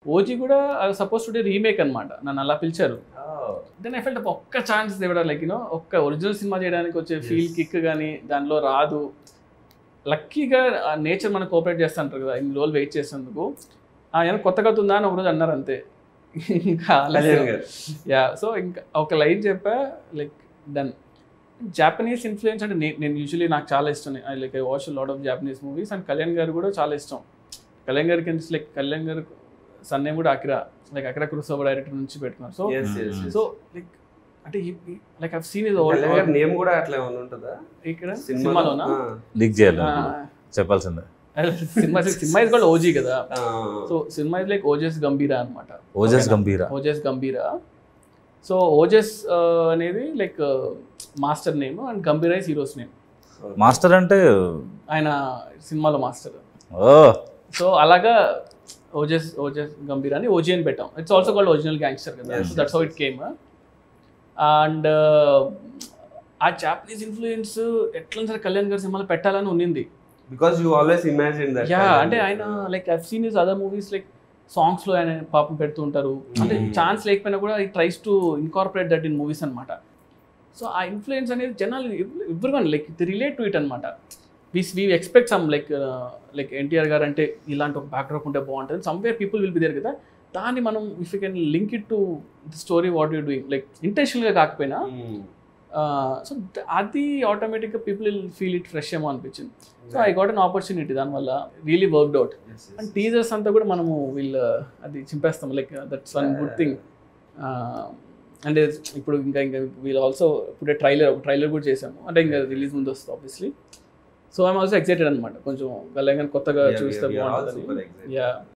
OG కూడా suppose to remake అనమాట నన్ను అలా పిలిచారు దెన్ ఐ ఫెల్ట్ ఒక్క ఛాన్స్ ఇవ్వడం లైక్ యూనో ఒక్క ఒరిజినల్ సినిమా చేయడానికి వచ్చే ఫీల్ కిక్ కానీ దానిలో రాదు లక్కీగా నేచర్ మనకు కోఆపరేట్ చేస్తా అంటారు కదా ఇన్ని రోజులు వెయిట్ చేసేందుకు ఆయన కొత్త కథ ఉందా అని ఒకరోజు అన్నారు అంతే ఇంకా కళ్యాణ్ గారు యా సో ఇంకా ఒక లైన్ చెప్పా లైక్ డన్ జాపనీస్ ఇన్ఫ్లుయెన్స్ అంటే నే- నేను యూజువలీ నాకు చాలా ఇష్టం I like I watch lot of Japanese movies and Kalyan garu కూడా చాలా ఇష్టం కళ్యాణ్ గారికి లైక్ కళ్యాణ్ గారు సన్ నేమ్ కూడా అకిరా లైక్ అకిరా కురుసోబా డైరెక్టర్ నుంచి పెట్టుకున్నారు so Yes, yes, yes. So like అంటే like I seen is Kalyan గారి నేమ్ కూడా అట్లా ఏమైనా ఉంటుందా ఇక్కడ సినిమాలో సినిమాలోనా ఆ. లీక్ చేయాలి చెప్పాల్సిందే సినిమా సినిమా ఇస్ కూడా ఓజీ కదా ఆ. So cinema is like Ojas Gambhira అనమాట ఓజస్ గంభీర ఓజస్ గంభీరా సో ఓజస్ అనేది like master name and Gambhira is hero's name master అంటే ఆయన సినిమాలో మాస్టర్ ఓ సో అలాగా ఓజస్ ఓజస్ గంభీర్ అని ఓజీ అని పెట్టాం it's also called original gangster కదా Yes, so that's how it came and ఆ జాపనీస్ ఇన్ఫ్లుయెన్స్ ఎట్లా సరే కళ్యాణ్ గారి సినిమాలో పెట్టాలని ఉన్నింది because you always imagine that ya అంటే ఆయన like I've seen is other movies like songs లో ఆయన పాపం పెడుతూ ఉంటారు అంటే Mm. ఛాన్స్ లేకపోయినా కూడా ఈ tries to incorporate that in movies అనమాట సో ఆ ఇన్ఫ్లుయెన్స్ అనేది జనాలు ఎవరు కానీ లైక్ రిలేట్ టు ఇట్ అనమాట వీస్ we expect some like like NTR garu అంటే ఇలాంటి ఒక బ్యాక్డ్రాప్ ఉంటే బాగుంటుంది somewhere people will be there కదా దాన్ని మనం if you can link it to the story what you doing like ఇంటెన్షనల్గా కాకపోయినా సో అది ఆటోమేటిక్గా people will feel it fresh ఏమో అనిపించింది so I got an opportunity దానివల్ల really worked out and teasers అంతా కూడా మనము వీళ్ళు అది చింపేస్తాం like that's one good thing అంటే ఇప్పుడు ఇంకా ఇంకా వీళ్ళు ఆల్సో ఇప్పుడు ట్రైలర్ ఒక ట్రైలర్ కూడా చేసాము అంటే ఇంకా రిలీజ్ ముందు వస్తుంది obviously so I'm also excited అనమాట కొంచెం కళ్యాణ్ కొత్తగా చూస్తే బాగుంటుంది యా